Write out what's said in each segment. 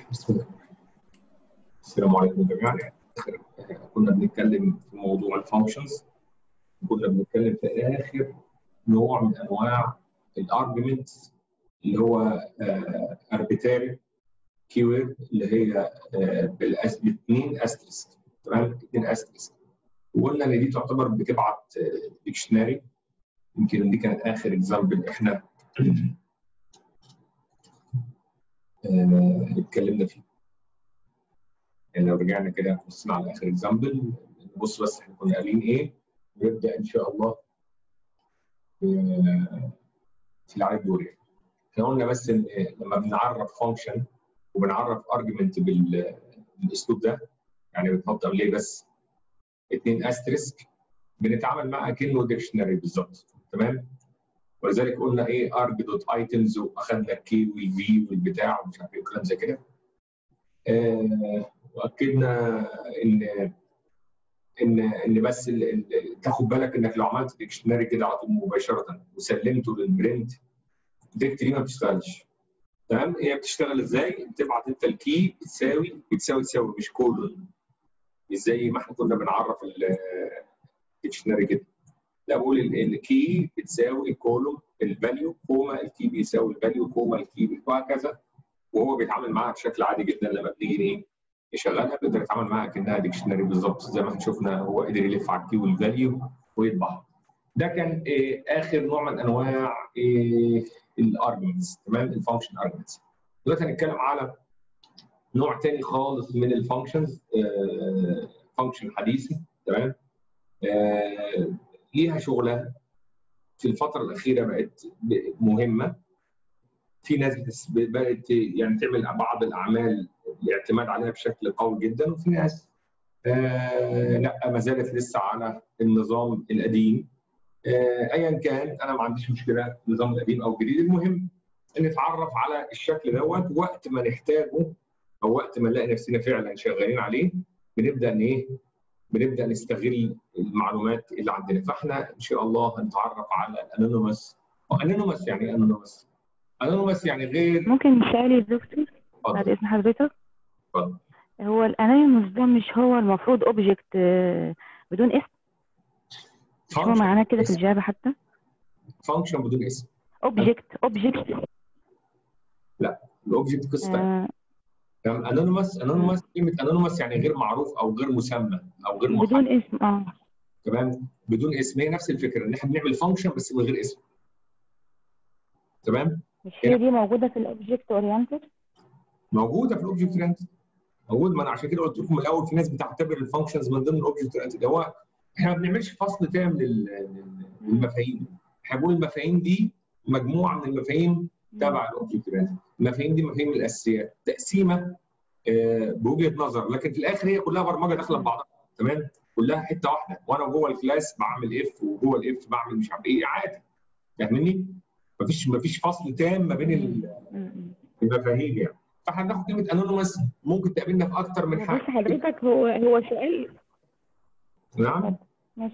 بسم الله السلام عليكم جميعا آخر كنا بنتكلم في موضوع الفانكشنز كنا بنتكلم في اخر نوع من انواع الارجيومنتس اللي هو اربيتاري كيورد اللي هي بالاثنين استريسك تمام اثنين استريسك وقلنا ان دي تعتبر بتبعت ديكشنري يمكن دي كانت اخر اكزامبل احنا اتكلمنا فيه يعني لو رجعنا كده بصينا على اخر اكزامبل نبص بس احنا كنا قايلين ايه ونبدا ان شاء الله في العدد الدوري احنا قلنا بس ان لما بنعرف فانكشن وبنعرف ارجيومنت بالاسلوب ده يعني بنحط ليه بس اثنين استريسك بنتعامل معاه كانه ديكشنري بالظبط تمام ولذلك قلنا ايه ارج دوت ايتمز واخدنا الكي والفي والبتاع ومش عارف ايه وكلام زي كده آه واكدنا ان ان ان بس ال ال تاخد بالك انك لو عملت ديكشنري كده على طول مباشره وسلمته للبرنت ديكت ما بتشتغلش تمام هي بتشتغل ازاي؟ بتبعت انت الكي بتساوي بتساوي تساوي مش كولون مش زي ما احنا كنا بنعرف الديكشنري كده لا بقول الكي بتساوي كولوم الفاليو كوما الكي بيساوي الفاليو كوما الكي وهكذا وهو بيتعامل معاها بشكل عادي جدا لما بنيجي ايه يشغلها بيقدر يتعامل معاها كانها ديكشنري بالظبط زي ما احنا شفنا هو قدر يلف على الكي والفاليو ويطبعها ده كان إيه اخر نوع من انواع إيه الارجمنتس تمام الفانكشن ارجمنتس دلوقتي هنتكلم على نوع تاني خالص من الفانكشنز فانكشن حديثي تمام آه ليها شغلها في الفتره الاخيره بقت مهمه في ناس بقت يعني تعمل بعض الاعمال الاعتماد عليها بشكل قوي جدا وفي ناس آه لا ما زالت لسه على النظام القديم آه ايا كان انا ما عنديش مشكله النظام القديم او الجديد المهم ان نتعرف على الشكل دوت وقت ما نحتاجه او وقت ما نلاقي نفسنا فعلا شغالين عليه بنبدا ان ايه بنبدا نستغل المعلومات اللي عندنا فاحنا ان شاء الله هنتعرف على الانونيمس انونيمس يعني انونيمس انونيمس يعني غير ممكن سؤال يا دكتور بعد اذن حضرتك اتفضل هو الانونيمس ده مش هو المفروض اوبجكت بدون اسم مش هو معناه كده في الجافا حتى فانكشن بدون اسم اوبجكت اوبجكت لا الاوبجكت قصه آه. تمام انونيمس انونيمس كلمه انونيمس يعني غير معروف او غير مسمى او غير محدد بدون اسم اه تمام بدون اسم هي نفس الفكره ان احنا بنعمل فانكشن بس من غير اسم تمام مش هي دي موجوده في الاوبجكت اورينتد موجوده في الاوبجكت اورينتد موجود ما انا عشان كده قلت لكم من الاول في ناس بتعتبر الفانكشنز من ضمن الاوبجكت اورينتد هو احنا ما بنعملش فصل تام للمفاهيم احنا بنقول المفاهيم دي مجموعه من المفاهيم تبع الاوبجكت اورينتد المفاهيم دي مفاهيم الاساسيات تقسيمه بوجهه نظر لكن في الاخر هي كلها برمجه داخله في بعضها تمام كلها حته واحده وانا جوه الكلاس بعمل اف وجوه الاف بعمل مش عارف ايه عادي فاهمني؟ مفيش مفيش فصل تام ما بين المفاهيم يعني فاحنا بناخد كلمه انونيمس ممكن تقابلنا في اكتر من حاجه بص حضرتك هو هو سؤال نعم ماشي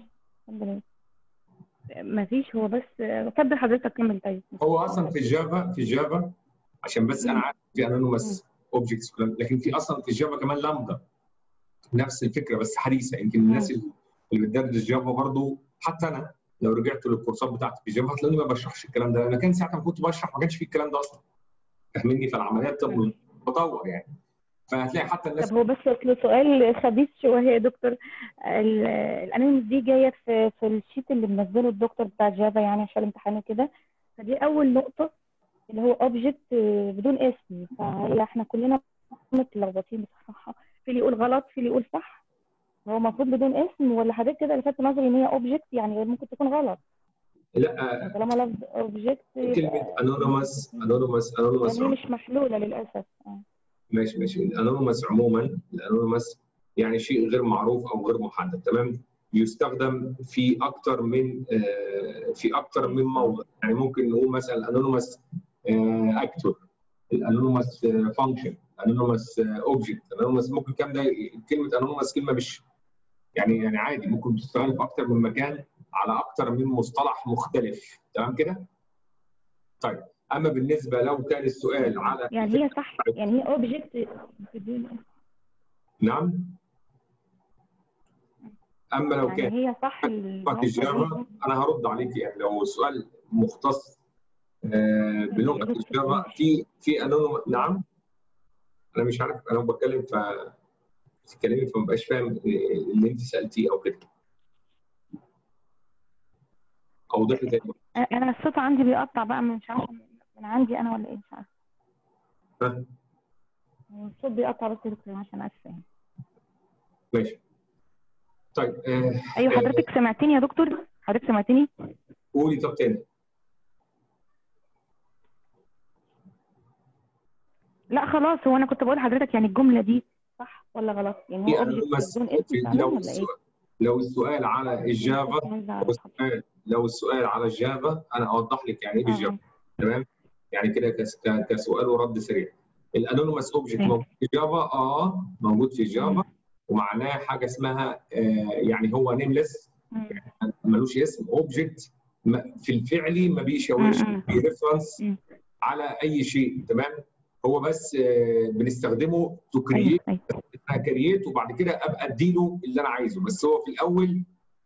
مفيش هو بس اتفضل حضرتك كمل طيب هو اصلا في الجافا في الجافا عشان بس انا عارف في انونيمس اوبجكتس لكن في اصلا في الجافا كمان لامدا نفس الفكره بس حديثه يمكن الناس اللي بتدرس جافا برضو حتى انا لو رجعت للكورسات بتاعتي في جافا هتلاقوني ما بشرحش الكلام ده انا كان ساعتها كنت بشرح ما كانش في الكلام ده اصلا فاهمني فالعمليات بتطور يعني فهتلاقي حتى الناس طب هو بس اصل سؤال خبيث شويه يا دكتور الانونيمس دي جايه في في الشيت اللي منزله الدكتور بتاع جافا يعني عشان الامتحان كده فدي اول نقطه اللي هو اوبجكت بدون اسم فهي احنا كلنا متلخبطين بصراحه في اللي يقول غلط في اللي يقول صح هو المفروض بدون اسم ولا حضرتك كده لفت نظري ان هي اوبجكت يعني ممكن تكون غلط لا طالما لفظ اوبجكت كلمه انونيمس انونيمس انونيمس يعني مش محلوله للاسف آه. ماشي ماشي الانونيمس عموما الانونيمس يعني شيء غير معروف او غير محدد تمام يستخدم في اكثر من آه في اكثر من موضع يعني ممكن نقول مثلا انونيمس اكتور الانونيمس فانكشن انونيمس اوبجكت انونيمس ممكن الكلام ده كلمه انونيمس كلمه مش يعني يعني عادي ممكن تستخدم في اكتر من مكان على اكتر من مصطلح مختلف تمام كده؟ طيب اما بالنسبه لو كان السؤال على يعني هي صح يعني هي اوبجكت بدون نعم اما لو يعني كان هي صح في الجافا انا هرد عليك يعني لو السؤال مختص آه، بلغه الجافا في في انونيم نعم انا مش عارف انا بتكلم ف بتتكلمي فما بقاش فاهم اللي انت سالتيه او كده اوضح لي تاني انا الصوت عندي بيقطع بقى مش عارفه من عندي انا ولا ايه مش عارفه ها؟ الصوت بيقطع بس يا دكتور عشان اسفه يعني ماشي طيب آه، ايوه حضرتك سمعتني يا دكتور حضرتك سمعتني قولي طب تاني لا خلاص هو انا كنت بقول لحضرتك يعني الجمله دي صح ولا غلط يعني في هو انونيمس اوبجكت بدون اسم في- فعلا لو ولا ايه السؤال لو السؤال على الجافا لو السؤال لو السؤال على الجافا انا اوضح لك يعني ايه بالجافا تمام يعني كده كس- ك- كسؤال ورد سريع الانونيمس اوبجكت مم. موجود في جافا اه موجود في جافا ومعناه حاجه اسمها آه يعني هو نيمليس مم. ملوش اسم اوبجكت في الفعلي ما بيشاورش مم. ريفرنس مم. على اي شيء تمام هو بس آه بنستخدمه تو كرييت ايوه ايوه كرييت وبعد كده ابقى اديله اللي انا عايزه بس هو في الاول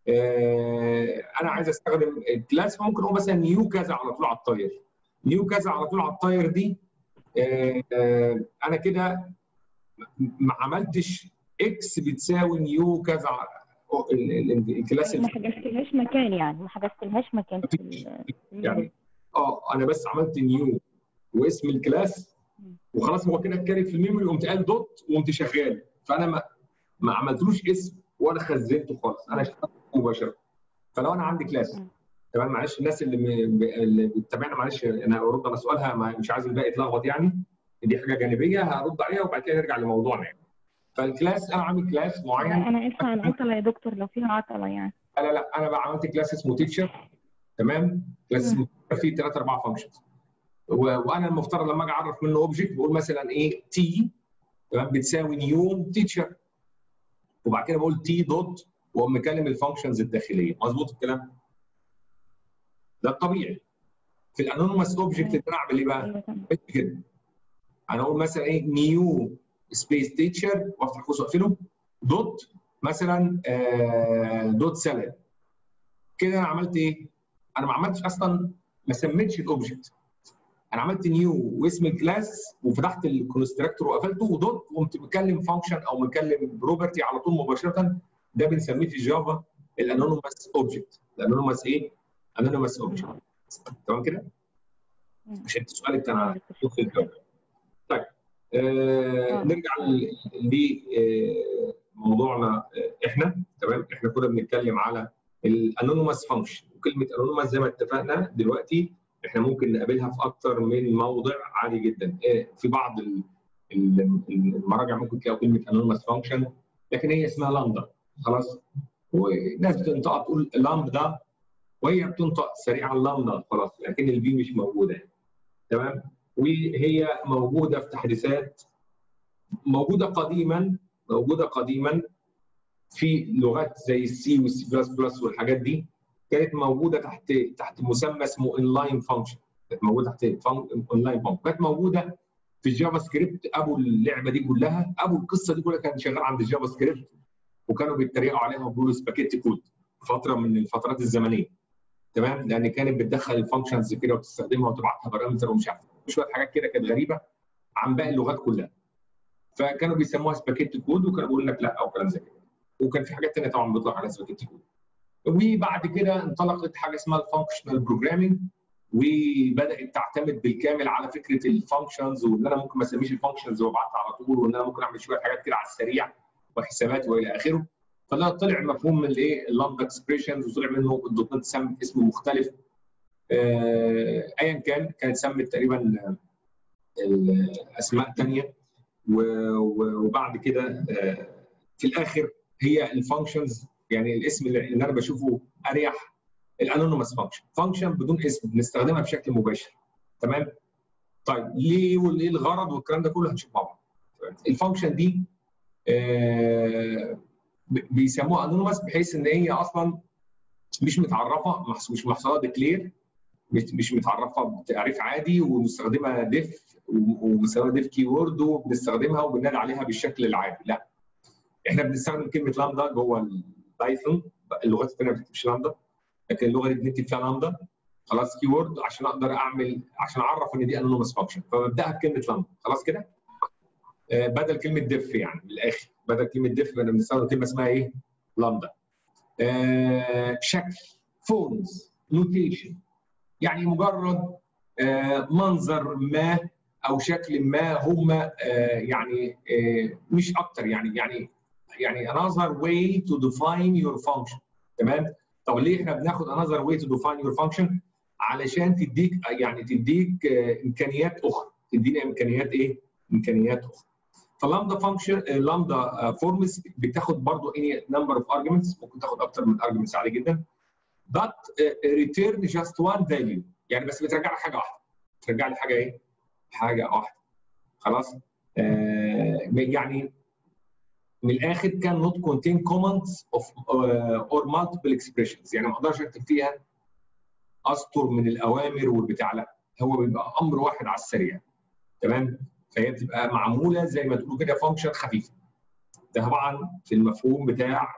آه انا عايز استخدم الكلاس فممكن هو مثلا نيو كذا على طول على الطاير نيو كذا على طول على الطاير دي آه آه انا كده ما عملتش اكس بتساوي نيو كذا على- ال- ال- الكلاس ما حجزتلهاش مكان يعني ما حجزتلهاش مكان في ال- في يعني اه انا بس عملت نيو واسم الكلاس وخلاص هو كده اتكرر في الميموري قمت قال دوت وقمت شغال فانا ما ما عملتلوش اسم ولا خزنته خالص انا اشتغلت مباشره فلو انا عندي كلاس مم. تمام معلش الناس اللي م... اللي بتتابعنا معلش انا هرد على سؤالها ما مش عايز الباقي يتلخبط يعني دي حاجه جانبيه هرد عليها وبعد كده نرجع لموضوعنا يعني فالكلاس انا عامل كلاس معين انا اسفه على العطله يا دكتور لو فيها عطله يعني لا لا لا انا بقى عملت كلاس اسمه تيتشر تمام كلاس اسمه teacher فيه ثلاث اربع فانكشنز وانا المفترض لما اجي اعرف منه اوبجكت بقول مثلا ايه تي تمام بتساوي نيو تيتشر وبعد كده بقول تي دوت واقوم مكلم الفانكشنز الداخليه مظبوط الكلام ده الطبيعي في الانونيمس اوبجكت انا اعمل ايه بقى؟ ايوه تمام بس كده انا اقول مثلا ايه نيو سبيس تيتشر وافتح قوس واقفله دوت مثلا آه دوت سالاد كده انا عملت ايه؟ انا ما عملتش اصلا ما سميتش الاوبجكت انا عملت نيو واسم الكلاس وفتحت الكونستراكتور وقفلته ودوت وقمت مكلم فانكشن او مكلم بروبرتي على طول مباشره ده بنسميه في جافا الانونيمس اوبجكت الانونيمس ايه؟ انونيمس اوبجكت تمام كده؟ مم. عشان سؤالك كان على تمام يا دكتور. نص الجواب. طيب آه آه. نرجع لموضوعنا احنا تمام احنا كنا بنتكلم على الانونيمس فانكشن وكلمه انونيمس زي ما اتفقنا دلوقتي احنا ممكن نقابلها في اكتر من موضع عادي جدا آه، في بعض ال- ال- المراجع ممكن تلاقوا كلمه انونيمس فانكشن لكن هي اسمها لامدا خلاص وناس بتنطق تقول لامدا وهي بتنطق سريعا لامدا خلاص لكن البي مش موجوده يعني. تمام وهي موجوده في تحديثات موجوده قديما موجوده قديما في لغات زي السي والسي بلس بلس والحاجات دي كانت موجوده تحت تحت مسمى اسمه انلاين فانكشن كانت موجوده تحت انلاين فانكشن كانت موجوده في الجافا سكريبت ابو اللعبه دي كلها ابو القصه دي كلها كان شغال عند الجافا سكريبت وكانوا بيتريقوا عليها وبيقولوا سباكيتي كود فتره من الفترات الزمنيه تمام لان كانت بتدخل الفانكشنز كده وتستخدمها وتبعتها بارامتر ومش عارف شويه حاجات كده كانت غريبه عن باقي اللغات كلها فكانوا بيسموها سباكيتي كود وكانوا بيقول لك لا او كلام زي كده وكان في حاجات ثانيه طبعا بيطلق عليها سباكيتي كود وبعد كده انطلقت حاجه اسمها الفانكشنال بروجرامينج وبدات تعتمد بالكامل على فكره الفانكشنز وان انا ممكن ما اسميش الفانكشنز وابعتها على طول وان انا ممكن اعمل شويه حاجات كده على السريع وحسابات والى اخره فده طلع مفهوم من الايه اللامدا اكسبريشنز وطلع منه الدوت نت سمت اسم مختلف آه، ايا كان كانت سمت تقريبا آه، الاسماء ثانيه وبعد كده آه، في الاخر هي الفانكشنز يعني الاسم اللي اللي انا بشوفه اريح الانونيمس فانكشن فانكشن بدون اسم بنستخدمها بشكل مباشر تمام طيب ليه وايه الغرض والكلام ده كله هنشوف مع بعض الفانكشن دي آه، ب- بيسموها انونيمس بحيث ان هي اصلا مش متعرفه محس- مش محصله ديكلير مش مش متعرفه بتعريف عادي ومستخدمه ديف ومستخدمه ديف كي وورد وبنستخدمها وبننادي عليها بالشكل العادي لا احنا بنستخدم كلمه لامدا جوه البايثون اللغات الثانيه ما بتكتبش لامدا لكن اللغه دي بنكتب فيها لامدا خلاص كي وورد عشان اقدر اعمل عشان اعرف ان دي انونيمس فانكشن فببداها بكلمه لامدا خلاص كده آه بدل كلمه ديف يعني من الاخر بدل كلمه ديف انا بنستخدم كلمه اسمها ايه؟ لامدا آه شكل فورمز نوتيشن يعني مجرد آه منظر ما او شكل ما هم آه يعني آه مش اكتر يعني يعني يعني another way to define your function تمام طب ليه احنا بناخد another way to define your function علشان تديك يعني تديك امكانيات اخرى تدينا امكانيات ايه امكانيات اخرى فلامدا فانكشن لامدا فورمز بتاخد برضو any number of arguments ممكن تاخد اكتر من arguments عادي جدا but return just one value يعني بس بترجع لك حاجه واحده بترجع لي حاجه ايه حاجه واحده خلاص آه يعني من الاخر كان not contain comments of uh, or multiple expressions يعني ما اقدرش اكتب فيها اسطر من الاوامر والبتاع لا هو بيبقى امر واحد على السريع تمام فهي بتبقى معموله زي ما تقولوا كده فانكشن خفيفه ده طبعا في المفهوم بتاع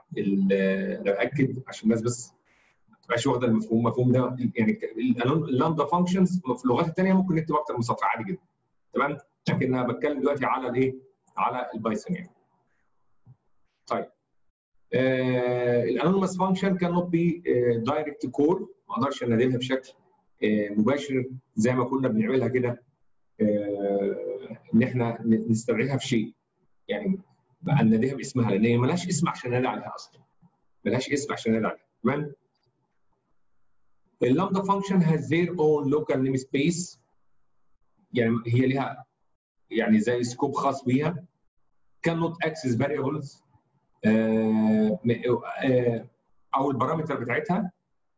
باكد عشان الناس بس ما تبقاش واخده المفهوم المفهوم ده يعني اللامدا فانكشنز في اللغات الثانيه ممكن نكتب اكتر من سطر عادي جدا تمام لكن انا بتكلم دلوقتي على الايه على البايثون يعني طيب الانونيمس فانكشن كان نوت بي دايركت كول ما اقدرش انادلها بشكل uh, مباشر زي ما كنا بنعملها كده uh, ان احنا نستدعيها في شيء يعني بقى نناديها باسمها لان هي ملهاش اسم عشان ننادي عليها اصلا ملهاش اسم عشان ننادي عليها تمام اللامدا فانكشن has their own local namespace يعني هي ليها يعني زي سكوب خاص بيها cannot access variables او البارامتر بتاعتها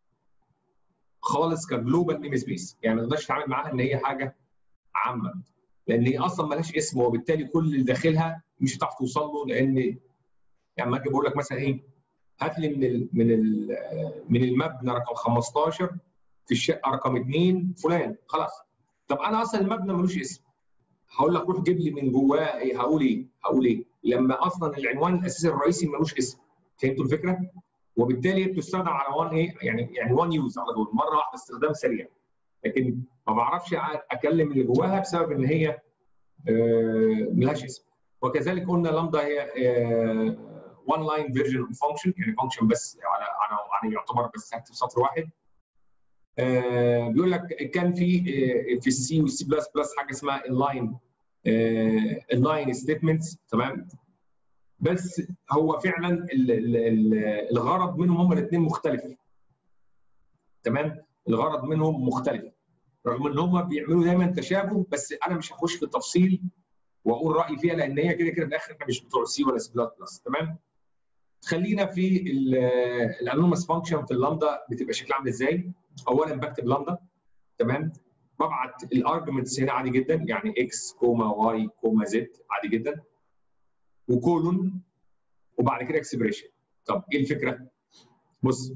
خالص كجلوبال نيم سبيس يعني ما نقدرش نتعامل معاها ان هي حاجه عامه لان هي اصلا مالهاش اسم وبالتالي كل اللي داخلها مش هتعرف توصل له لان يعني ما اجي بقول لك مثلا ايه هات لي من ال من ال من المبنى رقم 15 في الشقه رقم 2 فلان خلاص طب انا اصلا المبنى ملوش اسم هقول لك روح جيب لي من جواه ايه هقول ايه هقول ايه لما اصلا العنوان الاساسي الرئيسي ملوش اسم فهمتوا الفكره وبالتالي بتستخدم على وان ايه يعني يعني وان يوز على طول مره واحده استخدام سريع لكن ما بعرفش اكلم اللي جواها بسبب ان هي آه ملهاش اسم وكذلك قلنا لامدا هي وان لاين فيرجن اوف فانكشن يعني فانكشن بس على على يعني يعتبر بس هكتب سطر واحد آه بيقول لك كان في آه في السي والسي بلس بلس حاجه اسمها اللاين اللاين ستيتمنتس تمام بس هو فعلا ال ال ال الغرض منهم هما الاثنين مختلف تمام الغرض منهم مختلف رغم ان هم بيعملوا دايما تشابه بس انا مش هخش في التفصيل واقول رايي فيها لان هي كده كده في الاخر احنا مش بتوع سي ولا سي بلس بلس تمام خلينا في الانونيمس فانكشن في اللامدا بتبقى شكلها عامل ازاي اولا بكتب لامدا تمام ببعت الارجمنتس هنا عادي جدا يعني اكس كوما واي كوما زد عادي جدا وكولون وبعد كده اكسبريشن طب ايه الفكره؟ بص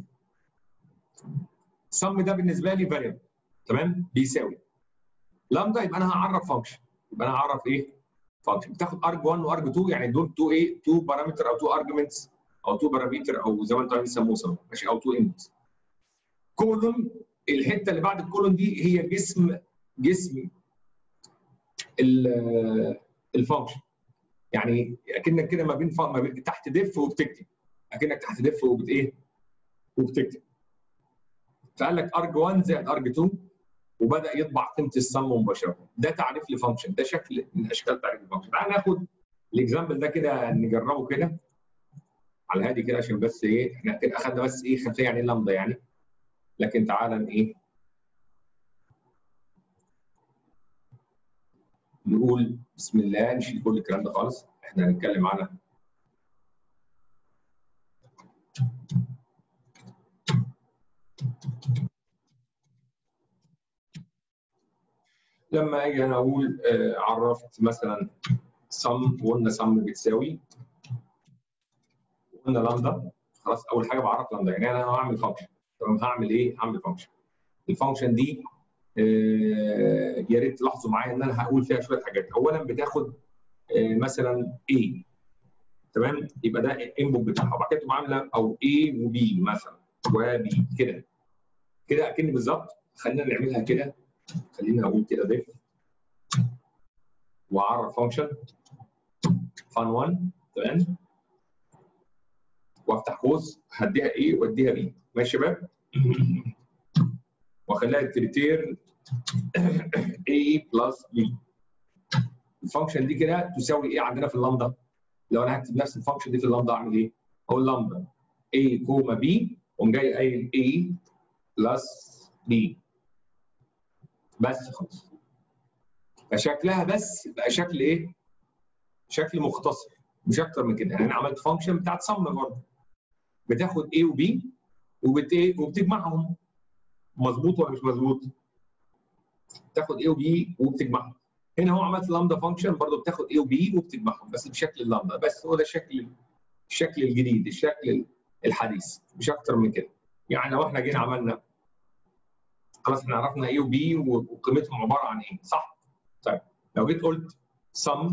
سم ده بالنسبه لي فاريبل تمام بيساوي لامدا يبقى انا هعرف فانكشن يبقى انا هعرف ايه؟ فانكشن بتاخد ارج 1 وارج 2 يعني دول 2 ايه؟ 2 بارامتر او 2 ارجمنتس او 2 بارامتر او زي ما انتم عايزين تسموه ماشي او 2 انبوتس كولون الحته اللي بعد الكولون دي هي جسم جسم الفانكشن يعني اكنك كده ما بين ما بين تحت ديف وبتكتب اكنك تحت ديف وبت ايه وبتكتب فقال لك ارج 1 زائد ارج 2 وبدا يطبع قيمه السم مباشره ده تعريف لفانكشن ده شكل من اشكال تعريف الفانكشن تعال ناخد الاكزامبل ده كده نجربه كده على الهادي كده عشان بس ايه احنا كده اخذنا بس ايه خلفيه يعني لامدا يعني لكن تعالى ايه نقول بسم الله نشيل كل الكلام ده خالص احنا هنتكلم على لما اجي انا اقول آه عرفت مثلا سم وقلنا سم بتساوي قلنا لامدا خلاص اول حاجه بعرف لامدا يعني انا هعمل فانكشن تمام هعمل ايه؟ هعمل فانكشن الفانكشن دي يا ريت تلاحظوا معايا ان انا هقول فيها شويه حاجات اولا بتاخد مثلا A تمام يبقى ده الانبوت بتاعها وبعد كده تبقى عامله او A وB مثلا وB كده كده اكن بالظبط خلينا نعملها كده خلينا اقول كده ديف واعرف فانكشن فان 1 تمام وافتح قوس هديها A واديها B ماشي يا شباب واخليها تريتير A بلس B الفانكشن دي كده تساوي ايه عندنا في اللامدا لو انا هكتب نفس الفانكشن دي في اللامدا اعمل ايه؟ اقول لامدا A كوما B قوم جاي قايل A بلس B بس خلاص فشكلها بس بقى شكل ايه؟ شكل مختصر مش اكتر من كده يعني انا عملت فانكشن بتاعت سم برضه بتاخد A وB وبت ايه وبتجمعهم مظبوط ولا مش مظبوط؟ تاخد A وB وبتجمعهم هنا هو عملت لامدا فانكشن برضه بتاخد A وB وبتجمعهم بس بشكل اللامدا بس هو ده الشكل الشكل الجديد الشكل الحديث مش اكتر من كده يعني لو احنا جينا عملنا خلاص احنا عرفنا A وB وقيمتهم عباره عن ايه صح؟ طيب لو جيت قلت sum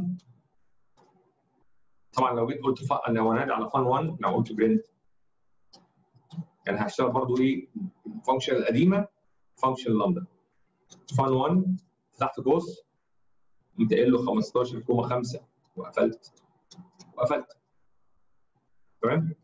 طبعا لو جيت قلت ف... لو انادي على فان 1 لو قلت برنت يعني هشتغل برضو ايه الفانكشن القديمه فانكشن لامدا فان 1 فتحت قوس قمت قايل له 15.5 وقفلت وقفلت تمام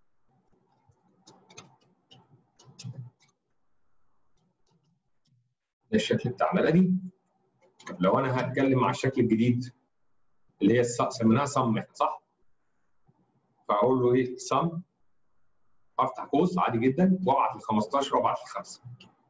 ده الشكل بتاعنا القديم طب لو انا هتكلم على الشكل الجديد اللي هي سميناها سم صح؟ فاقول له ايه سم افتح قوس عادي جدا وابعت ل 15 وابعت ل 5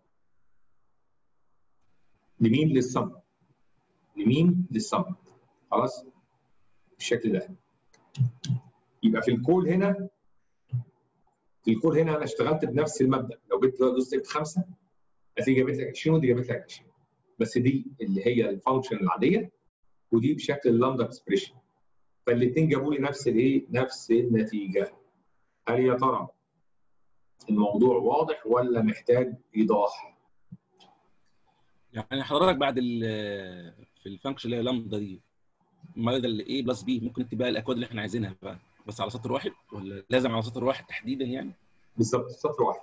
لمين للسم لمين للسم خلاص بالشكل ده يبقى في الكول هنا في الكول هنا انا اشتغلت بنفس المبدا لو جيت دوست 5 هتيجي جابت لك 20 ودي جابت لك 20 بس دي اللي هي الفانكشن العاديه ودي بشكل اللامدا اكسبريشن فالاثنين جابوا لي نفس الايه؟ نفس النتيجه هل يا ترى الموضوع واضح ولا محتاج ايضاح؟ يعني حضرتك بعد في الفانكشن اللي هي لامدا دي ما ده الاي بلس بي ممكن نكتب بقى الاكواد اللي احنا عايزينها بقى بس على سطر واحد ولا لازم على سطر واحد تحديدا يعني؟ بالظبط سطر واحد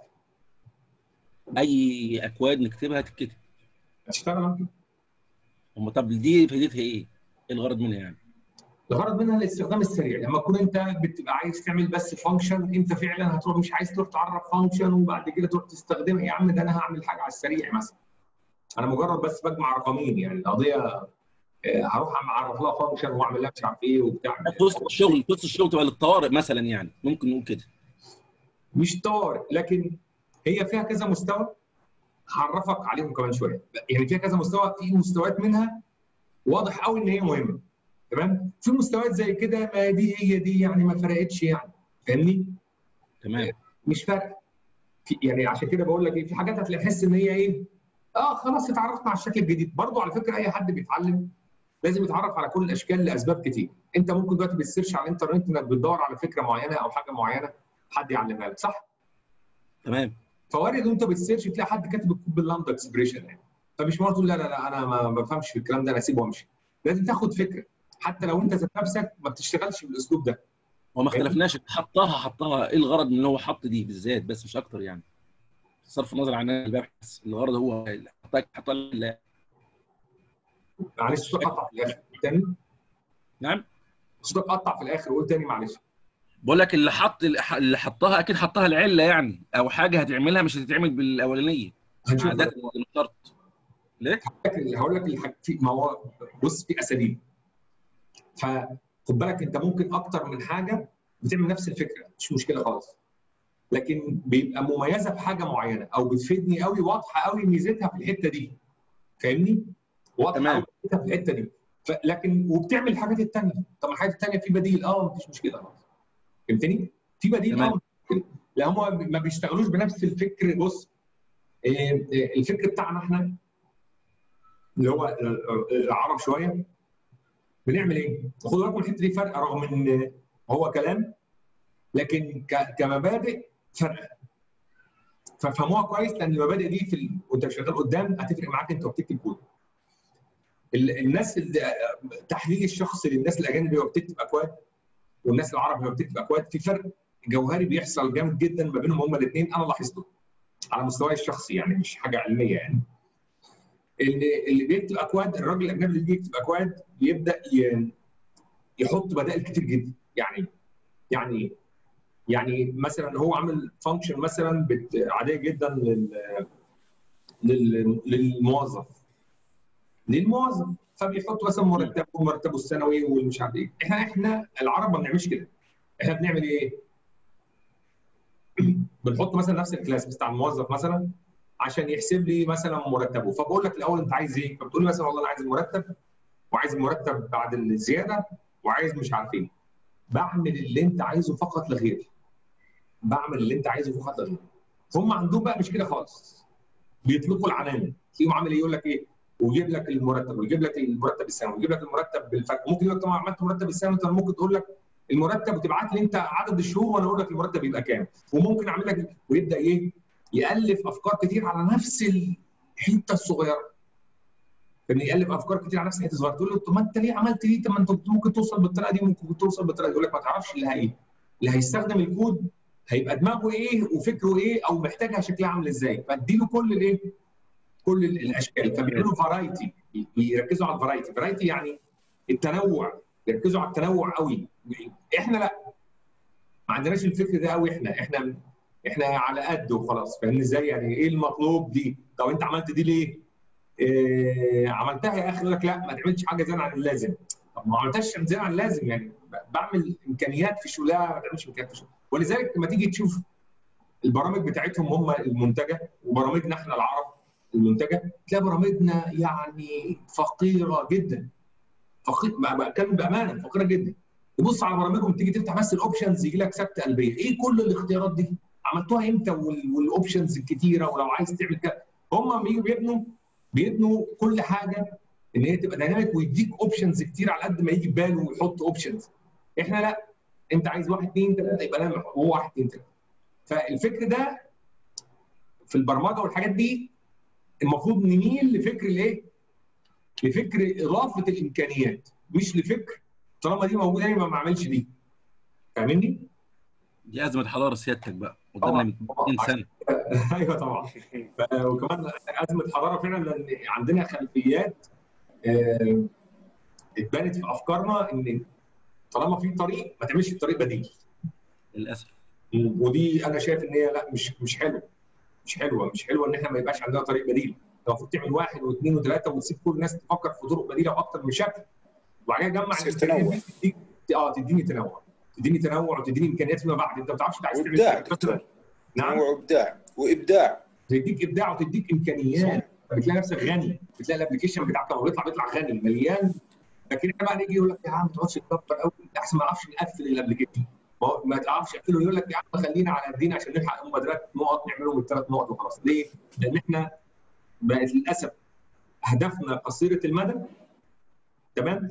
اي اكواد نكتبها تتكتب هتشتغل هم طب دي فائدتها ايه؟ ايه الغرض منها يعني؟ الغرض منها الاستخدام السريع لما تكون انت بتبقى عايز تعمل بس فانكشن انت فعلا هتروح مش عايز تروح تعرف فانكشن وبعد كده تروح تستخدمها يا عم ده انا هعمل حاجه على السريع مثلا انا مجرد بس بجمع رقمين يعني القضيه هروح اعرف لها فانكشن واعمل لها مش عارف ايه وبتاع في وسط الشغل في وسط الشغل تبقى للطوارئ مثلا يعني ممكن نقول كده مش طوارئ لكن هي فيها كذا مستوى هعرفك عليهم كمان شويه يعني فيها كذا مستوى في مستويات منها واضح قوي ان هي مهمه تمام في مستويات زي كده ما دي هي دي يعني ما فرقتش يعني فاهمني تمام مش فارقه يعني عشان كده بقول لك ايه في حاجات هتلاقي تحس ان هي ايه اه خلاص اتعرفنا على الشكل الجديد برضو على فكره اي حد بيتعلم لازم يتعرف على كل الاشكال لاسباب كتير انت ممكن دلوقتي بتسيرش على الانترنت انك بتدور على فكره معينه او حاجه معينه حد يعلمها لك صح تمام فوارد وانت بتسيرش تلاقي حد كاتب الكود باللامدا اكسبريشن يعني فمش مرة تقول لا لا لا انا ما بفهمش في الكلام ده انا اسيبه وامشي لازم تاخد فكره حتى لو انت ذات نفسك ما بتشتغلش بالاسلوب ده وما اختلفناش حطها حطها ايه الغرض من اللي هو حط دي بالذات بس مش اكتر يعني صرف النظر عن البحث الغرض هو حطها حطها معلش صوتك قطع في الاخر تاني نعم صوتك قطع في الاخر قول تاني معلش بقول لك اللي حط اللي حطها اكيد حطها العله يعني او حاجه هتعملها مش هتتعمل بالاولانيه هنشوف عادة شرط ليه؟ هقول لك الحاج... في ما هو بص في اساليب فخد بالك انت ممكن اكتر من حاجه بتعمل نفس الفكره مش مشكله خالص لكن بيبقى مميزه في حاجه معينه او بتفيدني قوي واضحه قوي ميزتها في الحته دي فاهمني؟ واضحه تمام. قوي ميزتها في الحته دي ف... لكن وبتعمل الحاجات الثانيه طب الحاجات الثانيه في بديل اه مفيش مشكله خالص فهمتني؟ في بديل تمام. اه لا هم ما بيشتغلوش بنفس الفكر بص آه، آه، الفكر بتاعنا احنا اللي هو العرب شويه بنعمل ايه؟ خدوا بالكم الحته دي فرق رغم ان هو كلام لكن ك- كمبادئ فرق ففهموها كويس لان المبادئ دي في ال... وانت شغال قدام هتفرق معاك انت وبتكتب كود ال- الناس اللي تحليل الشخص للناس الاجانب اللي بتكتب اكواد والناس العرب اللي بتكتب اكواد في فرق جوهري بيحصل جامد جدا ما بينهم هما الاثنين انا لاحظته على مستواي الشخصي يعني مش حاجه علميه يعني اللي اللي بيكتب اكواد الراجل الاجنبي اللي بيكتب اكواد بيبدا ي- يحط بدائل كتير جدا يعني يعني إيه؟ يعني مثلا هو عامل فانكشن مثلا بت- عاديه جدا لل لل- للموظف للموظف فبيحط مثلا مرتبه ومرتبه السنوي ومش عارف ايه احنا احنا العرب ما بنعملش كده احنا بنعمل ايه؟ بنحط مثلا نفس الكلاس بتاع الموظف مثلا عشان يحسب لي مثلا مرتبه فبقول لك الاول انت عايز ايه؟ فبتقول لي مثلا والله انا عايز المرتب وعايز المرتب بعد الزياده وعايز مش عارف ايه بعمل اللي انت عايزه فقط لا غير بعمل اللي انت عايزه فقط لا غير هم عندهم بقى مش كده خالص بيطلقوا العنان تلاقيهم عامل ايه يقول لك ايه ويجيب لك المرتب ويجيب لك المرتب السنوي ويجيب لك المرتب بالفرق ممكن يقول لك طبعا عملت مرتب السنوي انت ممكن تقول لك المرتب وتبعت لي انت عدد الشهور وانا اقول لك المرتب يبقى كام وممكن اعمل لك ويبدا ايه يالف افكار كتير على نفس الحته الصغيره ان يالف افكار كتير على نفس الحته الصغيره تقول له طب ما انت ليه عملت دي طب ما انت كنت ممكن توصل بالطريقه دي ممكن توصل بالطريقه دي يقول لك ما تعرفش اللي هي اللي هيستخدم الكود هيبقى دماغه ايه وفكره ايه او محتاجها شكلها عامل ازاي فاديله كل الايه كل ال- الاشكال فبيعملوا فرايتي بيركزوا على الفرايتي فرايتي يعني التنوع بيركزوا على التنوع قوي احنا لا ما عندناش الفكر ده قوي احنا احنا احنا على قد وخلاص فاهمني ازاي يعني ايه المطلوب دي طب انت عملت دي ليه إيه عملتها يا اخي يقول لك لا ما تعملش حاجه زياده عن اللازم طب ما عملتهاش زياده عن اللازم يعني ب- بعمل امكانيات في شغل لا ما تعملش امكانيات في شغل ولذلك لما تيجي تشوف البرامج بتاعتهم هم المنتجه وبرامجنا احنا العرب المنتجه تلاقي برامجنا يعني فقيره جدا فقير بتكلم بامانه فقيره جدا تبص على برامجهم تيجي تفتح بس الاوبشنز يجي لك سكته قلبيه ايه كل الاختيارات دي عملتوها امتى وال- والاوبشنز الكتيره ولو عايز تعمل كده هم بيجوا بيبنوا بيبنوا كل حاجه ان هي تبقى دايناميك ويديك اوبشنز كتير على قد ما يجي في باله ويحط اوبشنز احنا لا انت عايز واحد اثنين ثلاثه يبقى لامع هو واحد اثنين ثلاثه فالفكر ده في البرمجه والحاجات دي المفروض نميل لفكر الايه؟ لفكر اضافه الامكانيات مش لفكر طالما دي موجوده يبقى ما اعملش دي فاهمني؟ دي ازمه حضاره سيادتك بقى قدامنا من 30 سنه ايوه طبعا ف- وكمان ازمه حضاره فعلا لان عندنا خلفيات آه، اتبنت في افكارنا ان طالما في طريق ما تعملش الطريق بديل للاسف ودي انا شايف ان هي لا مش مش حلوه مش حلوه مش حلوه ان احنا ما يبقاش عندنا طريق بديل المفروض تعمل واحد واثنين وثلاثه وتسيب كل الناس تفكر في طرق بديله باكثر من شكل وبعدين جمع يصير الإمكانيات تنوع. دي تديك اه تديني تنوع تديني تنوع وتديني امكانيات فيما بعد انت ما بتعرفش انت عايز تعمل وابداع إيه. دكتور نعم تنوع وابداع وابداع تديك ابداع وتديك امكانيات فبتلاقي نفسك غني بتلاقي الابلكيشن بتاعك لما بيطلع بيطلع غني مليان لكن احنا بقى نيجي يقول لك يا عم ما تقعدش تكبر قوي احسن ما نعرفش نقفل الابلكيشن ما هو- ما تعرفش تقفله يقول لك يا عم خلينا على قدينا عشان نلحق مبادرات نقط نعملهم الثلاث نقط وخلاص ليه؟ لان احنا بقت للاسف اهدافنا قصيره المدى تمام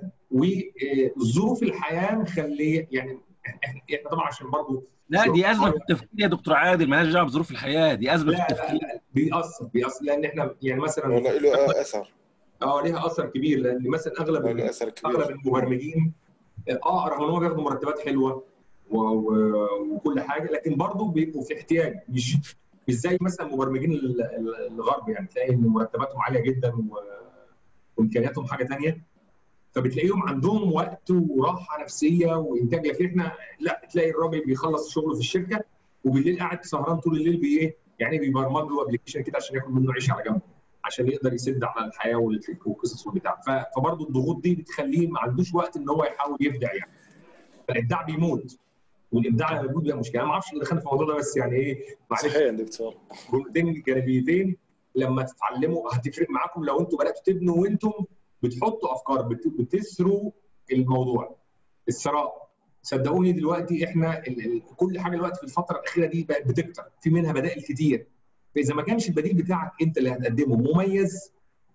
وظروف الحياه مخليه يعني احنا إحنا طبعا عشان برضه لا دي ازمه في التفكير يا دكتور عادل مالهاش دعوه بظروف الحياه دي ازمه في لا لا التفكير لا بيأثر بيأثر لان احنا يعني مثلا والله له اثر اه ليها اثر كبير لان مثلا اغلب له اثر اغلب كبير المبرمجين اه رغم ان هم بياخدوا مرتبات حلوه و... و... وكل حاجه لكن برضه بيبقوا في احتياج مش مش زي مثلا مبرمجين ال- ال- الغرب يعني تلاقي ان مرتباتهم عاليه جدا و... وامكانياتهم حاجه ثانيه فبتلاقيهم عندهم وقت وراحه نفسيه وانتاج لكن احنا لا تلاقي الراجل بيخلص شغله في الشركه وبالليل قاعد سهران طول الليل بايه؟ يعني بيبرمج له ابلكيشن كده عشان ياخد منه عيش على جنب عشان يقدر يسد على الحياه والفكر والقصص والبتاع ف- فبرضه الضغوط دي بتخليه ما عندوش وقت ان هو يحاول يبدع يعني فالابداع بيموت والابداع لما بيموت بيبقى مشكله انا ما اعرفش اللي دخلنا في الموضوع ده بس يعني ايه معلش صحيح يا دكتور جملتين جانبيتين لما تتعلموا هتفرق معاكم لو انتم بداتوا تبنوا وانتم بتحطوا افكار بت- بتسروا الموضوع الثراء صدقوني دلوقتي احنا ال- ال- كل حاجه دلوقتي في الفتره الاخيره دي بقت بتكتر في منها بدائل كتير فاذا ما كانش البديل بتاعك انت اللي هتقدمه مميز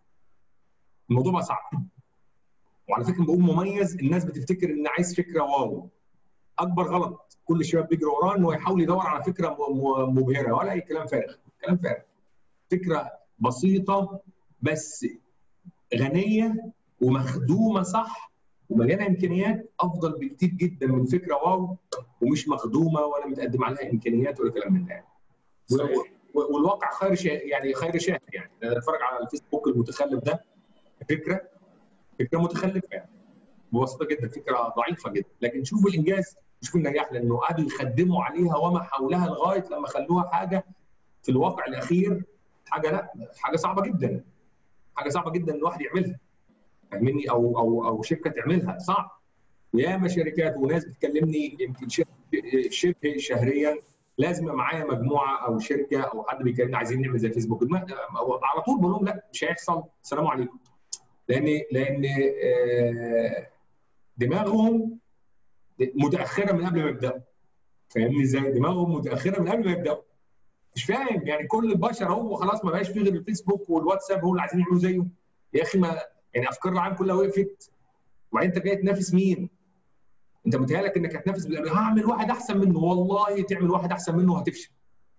الموضوع بقى صعب وعلى فكره بقول مميز الناس بتفتكر ان عايز فكره واو اكبر غلط كل الشباب بيجري وراه انه يحاول يدور على فكره م- م- مبهره ولا اي كلام فارغ كلام فارغ فكره بسيطه بس غنيه ومخدومه صح ومليانه امكانيات افضل بكتير جدا من فكره واو ومش مخدومه ولا متقدم عليها امكانيات ولا كلام من ده صحيح. و- والواقع خير شا... يعني خير شاهد يعني انا اتفرج على الفيسبوك المتخلف ده فكره فكره متخلفه يعني ببساطه جدا فكره ضعيفه جدا لكن شوفوا الانجاز شوفوا النجاح لانه قعدوا يخدموا عليها وما حولها لغايه لما خلوها حاجه في الواقع الاخير حاجه لا حاجه صعبه جدا حاجه صعبه جدا ان الواحد يعملها فاهمني او او او شركه تعملها صعب ياما شركات وناس بتكلمني يمكن شبه شبه شهريا لازم يبقى معايا مجموعه او شركه او حد بيكلمني عايزين نعمل زي فيسبوك الم- أو على طول بقول لهم لا مش هيحصل السلام عليكم لان لان آه، دماغهم متاخره من قبل ما يبداوا فاهمني ازاي؟ دماغهم متاخره من قبل ما يبداوا مش فاهم يعني كل البشر هو خلاص ما بقاش فيه غير الفيسبوك والواتساب هو اللي عايزين يعملوا زيه يا اخي ما يعني افكار العالم كلها وقفت وبعدين انت جاي تنافس مين؟ انت متهيألك انك هتنافس بال- هعمل واحد احسن منه والله تعمل واحد احسن منه هتفشل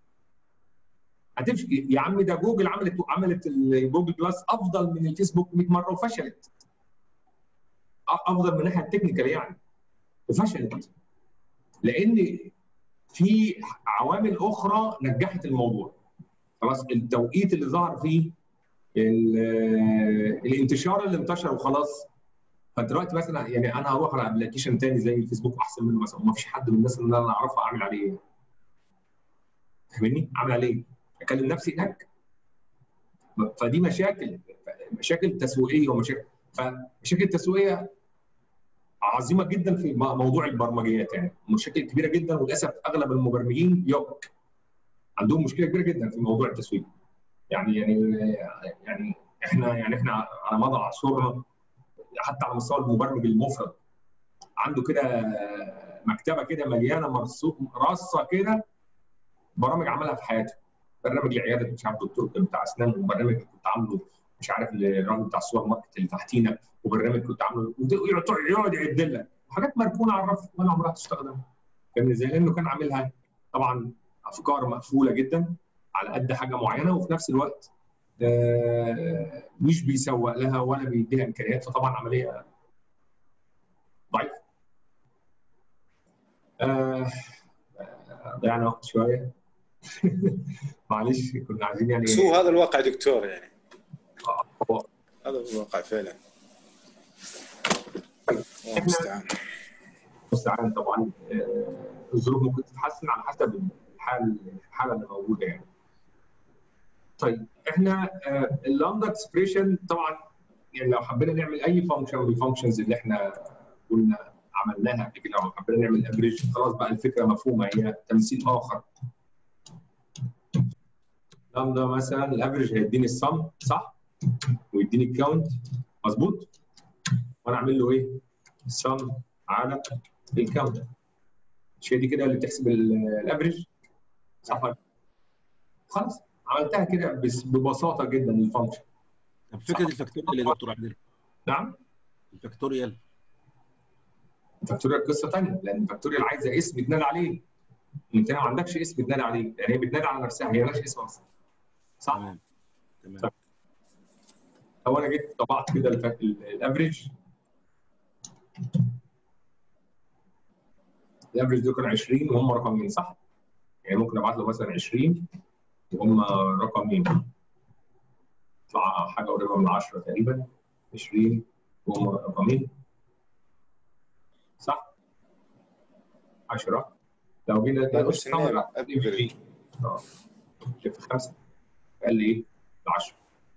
هتفشل يا عم ده جوجل عملت عملت الجوجل بلس افضل من الفيسبوك 100 مره وفشلت أ- افضل من الناحيه التكنيكال يعني وفشلت لان في عوامل اخرى نجحت الموضوع خلاص التوقيت اللي ظهر فيه ال- الانتشار اللي انتشر وخلاص فانت دلوقتي مثلا يعني انا هروح على ابلكيشن تاني زي الفيسبوك احسن منه مثلا وما فيش حد من الناس اللي انا اعرفها اعمل عليه ايه فاهمني؟ اعمل عليه ايه؟ اكلم نفسي هناك فدي مشاكل مشاكل تسويقيه ومشاكل فمشاكل تسويقيه عظيمه جدا في م- موضوع البرمجيات يعني مشاكل كبيره جدا وللاسف اغلب المبرمجين يوك عندهم مشكله كبيره جدا في موضوع التسويق يعني يعني يعني احنا يعني احنا على مدى عصورنا حتى على مستوى المبرمج المفرد عنده كده مكتبه كده مليانه مرصوص رصه كده برامج عملها في حياته برنامج لعياده مش عارف دكتور بتاع اسنان وبرنامج كنت عامله مش عارف للراجل بتاع السوبر ماركت اللي تحتينا وبرنامج كنت عامله ويقعد يقعد يعد لك حاجات مركونه على الرف ولا عمرها تستخدم فاهم ازاي؟ لانه كان عاملها طبعا افكار مقفوله جدا على قد حاجه معينه وفي نفس الوقت آه، مش بيسوق لها ولا بيديها امكانيات فطبعا عمليه ضعيفه. آه، آه، ضيعنا وقت شويه معلش كنا عايزين يعني بس هو هذا الواقع دكتور يعني هو- هذا هو الواقع فعلا طيب. الله المستعان المستعان طبعا آه، الظروف ممكن تتحسن على حسب الحال الحاله اللي موجوده يعني. طيب احنا اللامدا اكسبريشن طبعا يعني لو حبينا نعمل اي فانكشن من الفانكشنز اللي احنا قلنا عملناها قبل كده او حبينا نعمل افريج خلاص بقى الفكره مفهومه هي تمثيل اخر. لامدا مثلا الافريج هيديني السم صح؟ ويديني الكاونت مظبوط؟ وانا اعمل له ايه؟ السم على الكاونت مش هي دي كده اللي بتحسب الافريج صح ولا لا؟ خلاص عملتها كده بس- ببساطه جدا الفانكشن طب فكره الفاكتوريال يا دكتور عبد نعم الفاكتوريال فاكتوريال قصه ثانيه لان فاكتوريال عايزه اسم يتنادى عليه انت ما عندكش اسم يتنادى عليه يعني هي بتنادى على نفسها هي مالهاش اسم اصلا صح تمام تمام لو انا جيت طبعت كده الف- ال- الافريج الافريج دول كانوا 20 وهم رقمين صح؟ يعني ممكن ابعت له مثلا 20 وهم رقمين يطلع حاجه قريبه من 10 تقريبا 20 وهم رقمين صح؟ 10 لو جينا لا بس نقول إنه أفريج. اه في خمسه قال لي ايه؟ 10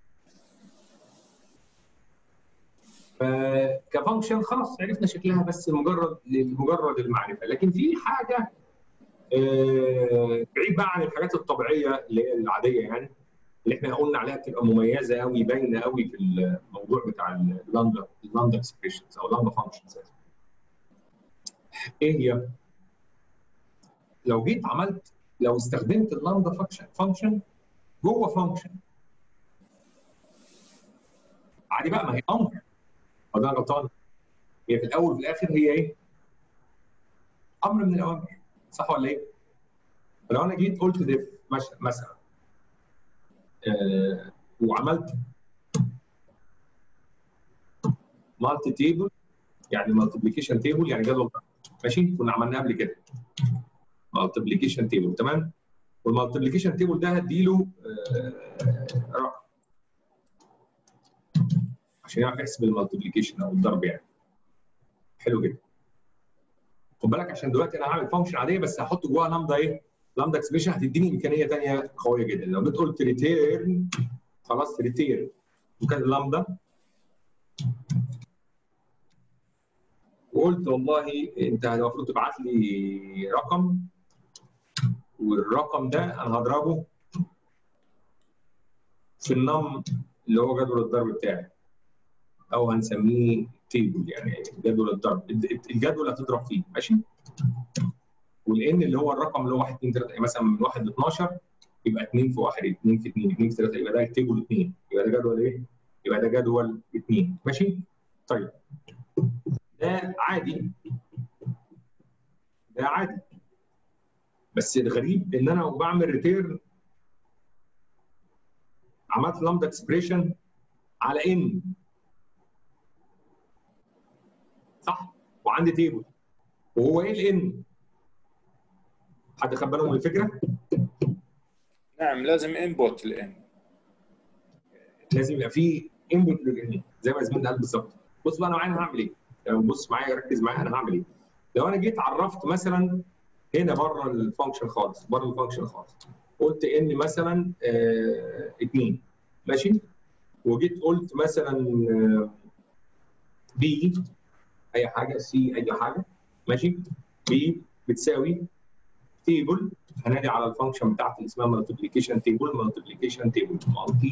فكفانكشن خلاص عرفنا شكلها بس مجرد لمجرد المعرفه لكن في حاجه آه، بعيد بقى عن الحاجات الطبيعيه اللي هي العاديه يعني اللي احنا قلنا عليها بتبقى مميزه قوي باينه قوي في الموضوع بتاع اللاندا اللاندا اكسبريشنز او لاندا فانكشنز ايه هي؟ لو جيت عملت لو استخدمت اللاندا فانكشن فانكشن جوه فانكشن عادي بقى ما هي امر هو ده غلطان هي في الاول وفي الاخر هي ايه؟ امر من الاوامر صح ولا ايه؟ فلو انا جيت قلت ديف مثلا آه وعملت مالتي تيبل يعني مالتيبليكيشن تيبل يعني جدول ماشي كنا عملناه قبل كده مالتيبليكيشن تيبل تمام والمالتيبليكيشن تيبل ده هديله آه رقم عشان يعرف يحسب المالتيبليكيشن او الضرب يعني حلو جدا خد بالك عشان دلوقتي انا هعمل فانكشن عاديه بس هحط جواها لامدا ايه؟ لامدا اكسبريشن هتديني امكانيه ثانيه قويه جدا لو جيت قلت ريتيرن خلاص ريتيرن وكان لامدا وقلت والله انت المفروض تبعت لي رقم والرقم ده انا هضربه في النم اللي هو جدول الضرب بتاعي او هنسميه تيبل يعني جدول الضرب الجدول هتضرب فيه ماشي والان اللي هو الرقم اللي هو 1 2 3 مثلا من 1 ل 12 يبقى 2 في 1 2 في 2 2 في 3 يبقى ده تيبل 2 يبقى ده جدول ايه؟ يبقى ده جدول 2 ماشي؟ طيب ده عادي ده عادي بس الغريب ان انا بعمل ريتيرن عملت لامدا اكسبريشن على ان صح وعندي تيبل وهو ايه الان حد خد باله من الفكره نعم لازم انبوت الان لازم يبقى فيه انبوت للان زي ما زميلنا قال بالظبط بص بقى انا معايا انا هعمل ايه لو بص معايا ركز معايا انا هعمل ايه لو انا جيت عرفت مثلا هنا بره الفانكشن خالص بره الفانكشن خالص قلت ان مثلا آه اثنين ماشي وجيت قلت مثلا آه بي اي حاجه سي اي حاجه ماشي بي بتساوي تيبل هنادي على الفانكشن بتاعتي اللي اسمها مالتيبليكيشن تيبل مالتيبليكيشن تيبل مالتي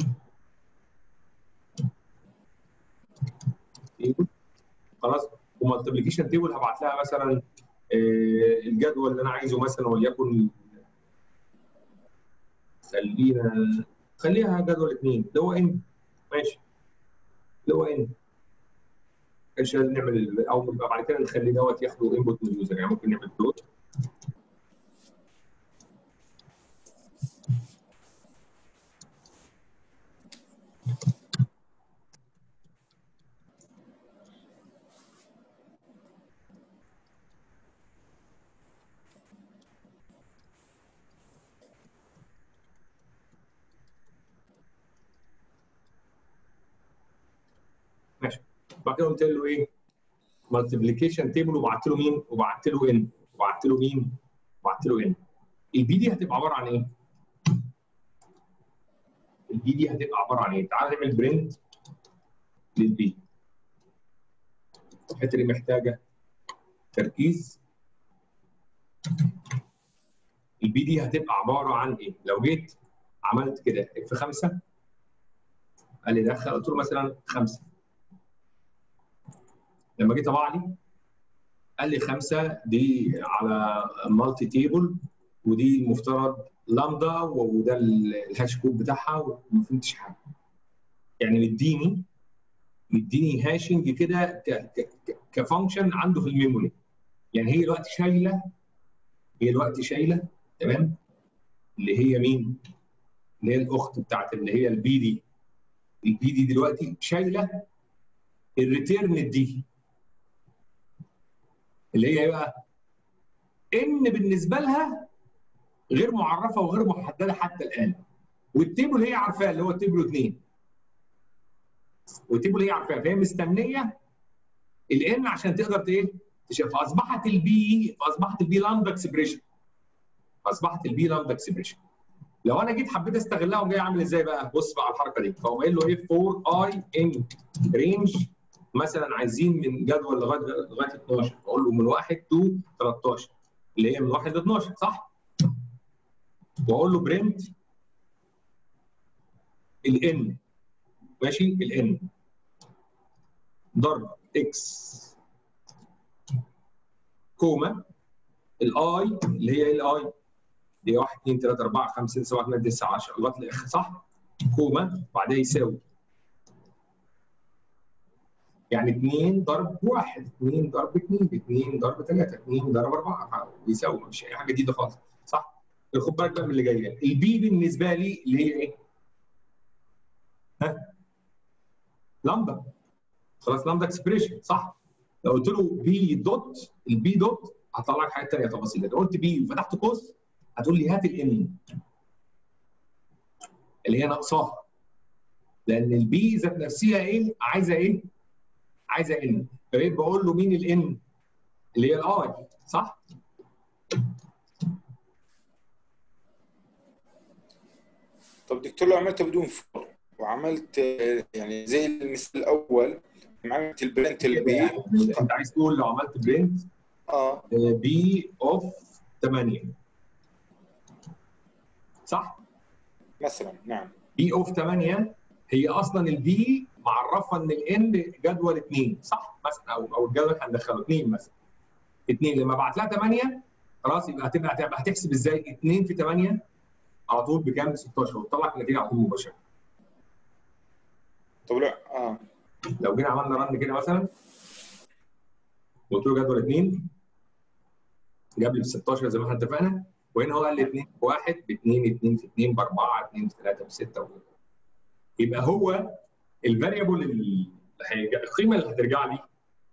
تيبل خلاص ومالتيبليكيشن تيبل هبعت لها مثلا آه الجدول اللي انا عايزه مثلا وليكن خلينا خليها جدول اثنين اللي هو ان ماشي اللي هو ان عشان نعمل او بعد كده نخلي دوت ياخدوا انبوت من اليوزر يعني ممكن نعمل فلوت ماشي بعد كده قلت له ايه؟ مالتيبليكيشن تيبل وبعت له مين؟ وبعت له ان وبعت له مين؟ وبعت له ان البي دي هتبقى عباره عن ايه؟ البي دي هتبقى عباره عن ايه؟ تعال نعمل برنت للبي الحته دي محتاجه تركيز البي دي هتبقى عباره عن ايه؟ لو جيت عملت كده اف 5 قال لي دخل قلت له مثلا 5 لما جيت طبع لي قال لي 5 دي على مالتي تيبل ودي المفترض لامدا وده الهاش كود بتاعها وما فهمتش حاجه يعني مديني مديني هاشنج كده كفانكشن عنده في الميموري يعني هي دلوقتي شايله هي دلوقتي شايله تمام اللي هي مين؟ اللي هي الاخت بتاعت اللي هي البي دي البي دي دلوقتي شايله الريتيرن دي اللي هي ايه بقى؟ ان بالنسبه لها غير معرفه وغير محدده حتى الان والتيبل هي عارفاه اللي هو التيبل 2 والتيبل هي عارفاه فهي مستنيه الان عشان تقدر ايه؟ تشوف فاصبحت البي فاصبحت البي لامدا اكسبريشن اصبحت البي لامدا اكسبريشن لو انا جيت حبيت استغلها وجاي اعمل ازاي بقى؟ بص بقى على الحركه دي فاقوم قايل له ايه 4 اي ان رينج مثلا عايزين من جدول لغايه لغايه 12 اقول له من 1 تو 13 اللي هي من 1 ل 12 صح؟ واقول له برنت الان ماشي الان ضرب اكس كوما الاي اللي هي ايه الاي؟ اللي هي 1 2 3 4 5 6 7 8 9 10 لغايه الاخر صح؟ كوما بعدها يساوي يعني 2 ضرب 1 2 ضرب 2 2 ضرب 3 2 ضرب 4 بيساوي مش اي حاجه جديده خالص صح؟ خد بالك بقى من اللي جايه البي بالنسبه لي اللي هي ايه؟ ها لامدا خلاص لامدا اكسبريشن صح لو قلت له بي دوت البي دوت هطلع لك حاجات ثانيه تفاصيل لو قلت بي وفتحت قوس هتقول لي هات الان اللي هي ناقصاها لان البي ذات نفسها ايه عايزه ايه؟ عايزه ان فبقيت بقول له مين الان؟ اللي هي الاي صح؟ طب دكتور لو عملتها بدون فور وعملت آه، يعني زي المثال الاول عملت البرنت البي انت عايز تقول لو عملت برنت اه بي اوف 8 صح؟ مثلا نعم بي اوف 8 هي اصلا البي معرفه ان الان جدول 2 صح؟ مثلا او او الجدول اللي هندخله 2 مثلا 2 لما ابعت لها 8 خلاص يبقى هتبقى هتبقى هتحسب ازاي 2 في 8 على طول بكام؟ 16 وتطلع لك النتيجه على طول مباشره طب لا اه لو جينا عملنا رن كده مثلا وقلت له جدول 2 جاب لي ب 16 زي ما احنا اتفقنا وهنا هو قال لي 2 في 1 ب 2 2 في 2 ب 4 2 في 3 ب 6 يبقى هو الفاريبل اللي هيرجع- القيمه اللي هترجع لي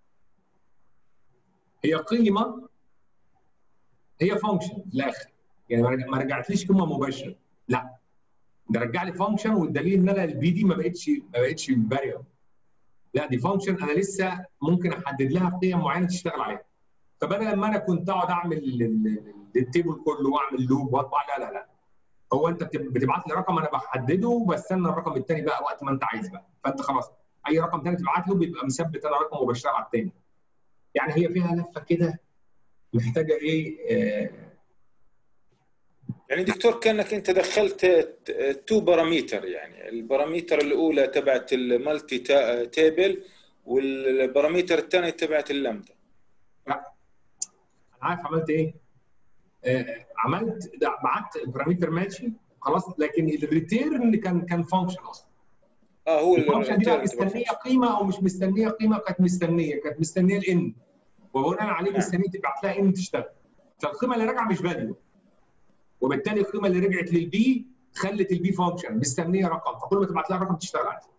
هي قيمه هي فانكشن في الاخر يعني ما رجع- ما رجعتليش قيمه مباشره لا ده رجع لي فانكشن والدليل ان انا البي دي ما بقتش ما بقتش فاريبل لا دي فانكشن انا لسه ممكن احدد لها قيم معينه تشتغل عليها فبدل ما انا كنت اقعد اعمل ال- ال- التيبل كله واعمل لوب واطبع لا لا لا هو انت بتب- بتبعت لي رقم انا بحدده وبستنى الرقم الثاني بقى وقت ما انت عايز بقى فانت خلاص اي رقم ثاني تبعت له بيبقى مثبت انا رقم وبشتغل على الثاني يعني هي فيها لفه كده محتاجه ايه آه يعني دكتور كانك انت دخلت تو باراميتر يعني الباراميتر الاولى تبعت المالتي تا- تيبل والباراميتر الثاني تبعت اللمده انا عارف عملت ايه آه عملت ده بعت بارامتر ماشي خلاص لكن الريتيرن كان كان فانكشن اصلا اه هو الفانكشن دي بقى الreturn تبع مستنيه قيمه او مش مستنيه قيمه كانت مستنيه كانت مستنيه الان وبناء عليه نعم. مستنيه تبعت لها ان تشتغل فالقيمه اللي راجعه مش فاليو وبالتالي القيمه اللي رجعت للبي خلت البي فانكشن مستنيه رقم فكل ما تبعت لها رقم تشتغل عادي